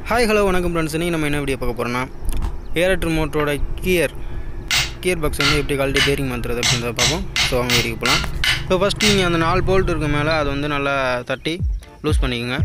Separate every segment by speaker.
Speaker 1: hi hello வணக்கம் friends இன்றைக்கி நம்ம என்ன வீடியோ பார்க்க போகிறோம்னா ஏரட் மோட்டரோட கியர் கியர் பாக்ஸ் வந்து எப்படி கழட்டி பேரிங் மாற்றுறது அப்படின்றத பார்ப்போம் ஸோ அவங்க வீடியோக்கு போகலாம் ஸோ ஃபஸ்ட்டு நீங்கள் அந்த நாலு போல்ட் இருக்க மேலே அதை வந்து நல்லா தட்டி லூஸ் பண்ணிக்கோங்க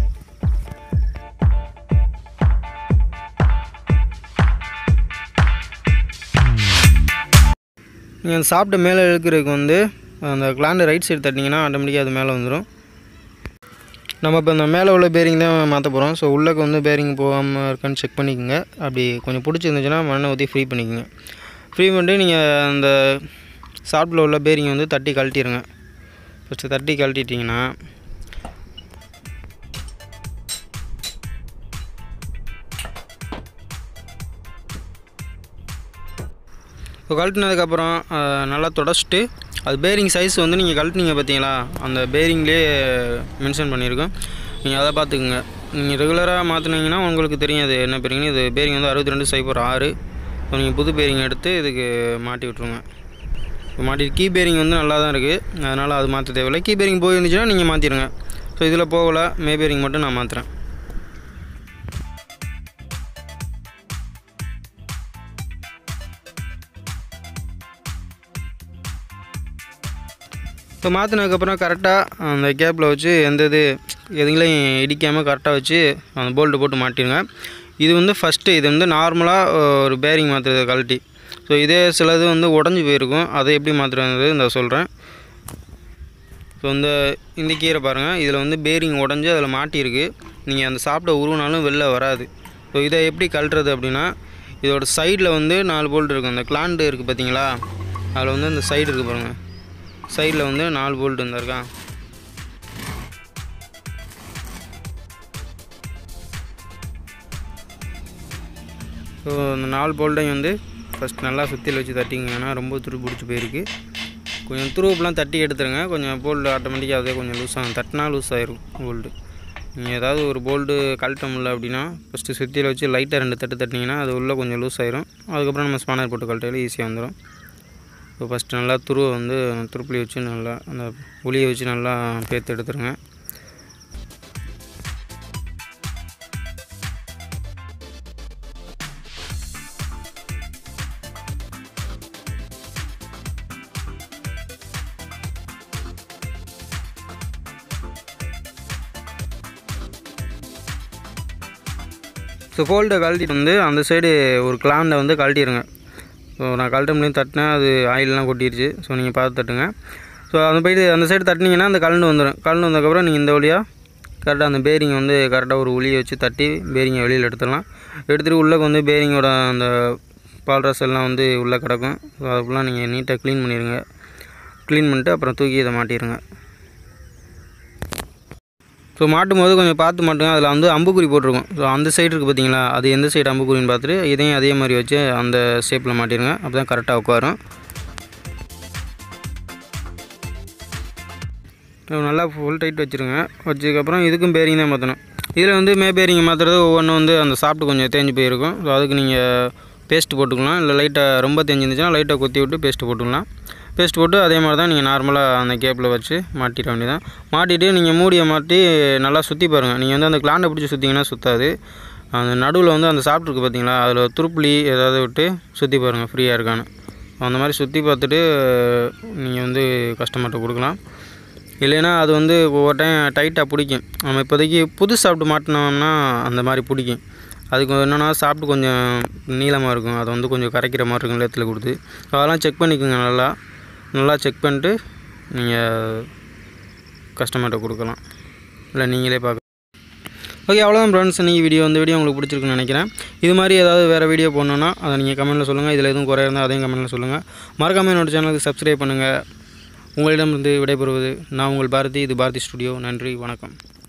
Speaker 1: நீங்கள் அந்த சாப்பிட்ட மேலே இழுக்கிறதுக்கு வந்து அந்த கிளாண்டு ரைட் சைடு தட்டிங்கன்னா ஆட்டோமேட்டிக்காக அது மேலே வந்துடும் நம்ம இப்போ இந்த மேலே உள்ள பேரிங் தான் மாற்ற போகிறோம் ஸோ உள்ளக்கு வந்து பேரிங் போகாமல் இருக்கான்னு செக் பண்ணிக்கோங்க அப்படி கொஞ்சம் பிடிச்சிருந்துச்சுன்னா மண்ணை ஊற்றி ஃப்ரீ பண்ணிக்கோங்க ஃப்ரீ பண்ணிட்டு நீங்கள் அந்த சாப்பிட்டில் உள்ள பேரிங் வந்து தட்டி கழட்டிடுங்க ஃபஸ்ட்டு தட்டி கழட்டிட்டிங்கன்னா இப்போ கழட்டினதுக்கப்புறம் அஹ், நல்லா தொடச்சிட்டு அது பேரிங் சைஸ் வந்து நீங்கள் கழட்டினீங்க பார்த்தீங்களா அந்த பேரிங்லேயே மென்ஷன் பண்ணியிருக்கோம் நீங்கள் அதை பார்த்துக்குங்க நீங்கள் ரெகுலராக மாற்றினீங்கன்னா உங்களுக்கு தெரியும் அது என்ன பேரிங்னு இது பேரிங் வந்து அறுபத்தி ரெண்டு சைபர் ஆறு ஸோ நீங்கள் புது பேரிங் எடுத்து இதுக்கு மாட்டி விட்ருங்க இப்போ மாட்டி கீ பேரிங் வந்து நல்லா தான் இருக்குது அதனால் அது மாற்ற தேவையில்லை கீ பேரிங் போயிருந்துச்சுன்னா நீங்கள் மாற்றிடுங்க ஸோ இதில் போகலை மே பேரிங் மட்டும் நான் மாற்றுறேன் இப்போ மாற்றினதுக்கப்புறம் கரெக்டாக அந்த கேப்பில் வச்சு எந்த இது எதுங்களையும் இடிக்காமல் கரெக்டாக வச்சு அந்த போல்ட்டு போட்டு மாட்டிடுங்க இது வந்து ஃபஸ்ட்டு இது வந்து நார்மலாக ஒரு பேரிங் மாற்றுறது கழட்டி ஸோ இதே சிலது வந்து உடஞ்சி போயிருக்கும் அதை எப்படி மாற்றுறது இந்த சொல்கிறேன் ஸோ இந்த இந்த கீரை பாருங்கள் இதில் வந்து பேரிங் உடஞ்சி அதில் மாட்டியிருக்கு நீங்கள் அந்த சாப்பிட்ட உருவினாலும் வெளில வராது ஸோ இதை எப்படி கழட்டுறது அப்படின்னா இதோட சைடில் வந்து நாலு போல்ட் இருக்கும் அந்த கிளாண்டு இருக்குது பார்த்தீங்களா அதில் வந்து இந்த சைடு இருக்குது பாருங்கள் சைடில் வந்து நாலு போல்ட் இருந்திருக்கா ஸோ அந்த நாலு போல்ட்டையும் வந்து ஃபஸ்ட் நல்லா சுற்றியில் வச்சு தட்டிங்க ஏன்னா ரொம்ப துரு பிடிச்சி போயிருக்கு கொஞ்சம் துருவப்பெலாம் தட்டி எடுத்துருங்க கொஞ்சம் போல்டு ஆட்டோமேட்டிக்காக அதே கொஞ்சம் லூஸ் ஆகும் தட்டினா லூஸ் ஆயிரும் போல்டு நீங்கள் ஏதாவது ஒரு போல்டு கழட்ட முடியல அப்படின்னா ஃபஸ்ட்டு சுற்றியில் வச்சு லைட்டாக ரெண்டு தட்டு தட்டினீங்கன்னா அது உள்ளே கொஞ்சம் லூஸ் ஆயிரும் அதுக்கப்புறம் நம்ம ஸ்பானர் போட்டு கழட்டையில் ஈஸியாக வந்துடும் இப்போ ஃபஸ்ட்டு நல்லா துருவை வந்து துருப்புளி வச்சு நல்லா அந்த புளியை வச்சு நல்லா பேர்த்து எடுத்துருங்க ஸோ ஃபோல்டை கழட்டிட்டு வந்து அந்த சைடு ஒரு கிளாண்டை வந்து கழட்டிடுங்க ஸோ நான் கழட்ட முடியும் தட்டினேன் அது ஆயிலெலாம் கொட்டிடுச்சு ஸோ நீங்கள் பார்த்து தட்டுங்க ஸோ அந்த போயிட்டு அந்த சைடு தட்டினீங்கன்னா அந்த கலண்டு வந்துடும் கலண்டு வந்ததுக்கப்புறம் நீங்கள் இந்த வழியாக கரெக்டாக அந்த பேரிங் வந்து கரெக்டாக ஒரு உளியை வச்சு தட்டி பேரிங்கை வெளியில் எடுத்துடலாம் எடுத்துகிட்டு உள்ளே வந்து பேரிங்கோட அந்த பால்ரஸ் எல்லாம் வந்து உள்ளே கிடக்கும் ஸோ அதுக்குலாம் நீங்கள் நீட்டாக க்ளீன் பண்ணிடுங்க க்ளீன் பண்ணிட்டு அப்புறம் தூக்கி இதை மாட்டிடுங்க ஸோ மாட்டும் போது கொஞ்சம் பார்த்து மாட்டுங்க அதில் வந்து அம்புக்குறி போட்டிருக்கும் ஸோ அந்த சைடு இருக்குது பார்த்தீங்களா அது எந்த சைடு அம்புக்குறின்னு பார்த்துட்டு இதையும் அதே மாதிரி வச்சு அந்த ஷேப்பில் மாட்டிடுங்க அப்போ தான் கரெக்டாக உட்காரும் ஸோ நல்லா ஃபுல் டைட் வச்சுருங்க வச்சதுக்கப்புறம் இதுக்கும் பேரிங் தான் மாற்றணும் இதில் வந்து மே பேரிங் மாற்றுறது ஒவ்வொன்றும் வந்து அந்த சாப்பிட்டு கொஞ்சம் தேஞ்சு போயிருக்கும் ஸோ அதுக்கு நீங்கள் பேஸ்ட் போட்டுக்கலாம் இல்லை லைட்டாக ரொம்ப தேஞ்சிருந்துச்சுன்னா லைட்டாக கொத்தி விட்டு பேஸ்ட்டு போட்டுக்கலாம் பேஸ்ட் போட்டு அதே மாதிரி தான் நீங்கள் நார்மலாக அந்த கேப்பில் வச்சு மாட்டிட வேண்டியதான் மாட்டிட்டு நீங்கள் மூடியை மாட்டி நல்லா சுற்றி பாருங்கள் நீங்கள் வந்து அந்த கிளாண்டை பிடிச்சி சுற்றிங்கன்னா சுற்றாது அந்த நடுவில் வந்து அந்த சாப்பிட்ருக்கு பார்த்தீங்களா அதில் துருப்புளி ஏதாவது விட்டு சுற்றி பாருங்கள் ஃப்ரீயாக இருக்கான்னு அந்த மாதிரி சுற்றி பார்த்துட்டு நீங்கள் வந்து கஸ்டமர்கிட்ட கொடுக்கலாம் இல்லைன்னா அது வந்து ஒவ்வொரு டைம் டைட்டாக பிடிக்கும் நம்ம இப்போதைக்கு புது சாப்பிட்டு மாட்டினோம்னா அந்த மாதிரி பிடிக்கும் அதுக்கு என்னென்னா சாப்பிட்டு கொஞ்சம் நீளமாக இருக்கும் அதை வந்து கொஞ்சம் கரைக்கிற மாதிரி இருக்கும் லேத்தில் கொடுத்து அதெல்லாம் செக் பண்ணிக்கோங்க நல்லா நல்லா செக் பண்ணிட்டு நீங்கள் கஸ்டமர்கிட்ட கொடுக்கலாம் இல்லை நீங்களே பார்க்க ஓகே அவ்வளோதான் ஃப்ரெண்ட்ஸ் இன்றைக்கி வீடியோ இந்த வீடியோ உங்களுக்கு பிடிச்சிருக்குன்னு நினைக்கிறேன் இது மாதிரி ஏதாவது வேறு வீடியோ போடணுன்னா அதை நீங்கள் கமெண்ட்டில் சொல்லுங்கள் இதில் எதுவும் குறை இருந்தால் அதையும் கமெண்ட்டில் சொல்லுங்கள் மறக்காமல் என்னோட சேனலுக்கு சப்ஸ்கிரைப் பண்ணுங்கள் உங்களிடமிருந்து விடைபெறுவது நான் உங்கள் பாரதி இது பாரதி ஸ்டுடியோ நன்றி வணக்கம்